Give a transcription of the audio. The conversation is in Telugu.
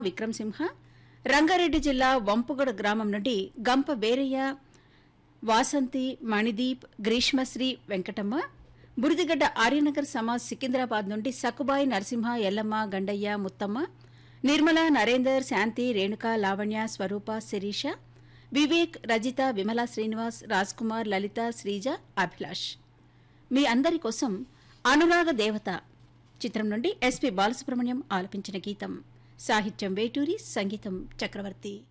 విక్రమ్ సింహ రంగారెడ్డి జిల్లా వంపుగడ గ్రామం నుండి గంప బేరయ్య వాసంతి మణిదీప్ గ్రీష్మశ్రీ వెంకటమ్మ బురిదిగడ్డ ఆర్యనగర్ సమాజ్ సికింద్రాబాద్ నుండి సకుబాయి నరసింహ ఎల్లమ్మ గండయ్య ముత్తమ్మ నిర్మల నరేందర్ శాంతి రేణుక లావణ్య స్వరూప శిరీష వివేక్ రజిత విమలా శ్రీనివాస్ రాజ్ కుమార్ లలిత శ్రీజ అభిలాష్ మీ అందరి కోసం అనురాగ దేవత చిత్రం నుండి ఎస్పి బాలసుబ్రహ్మణ్యం ఆలపించిన గీతం సాహిత్యం వేటూరి సంగీతం చక్రవర్తి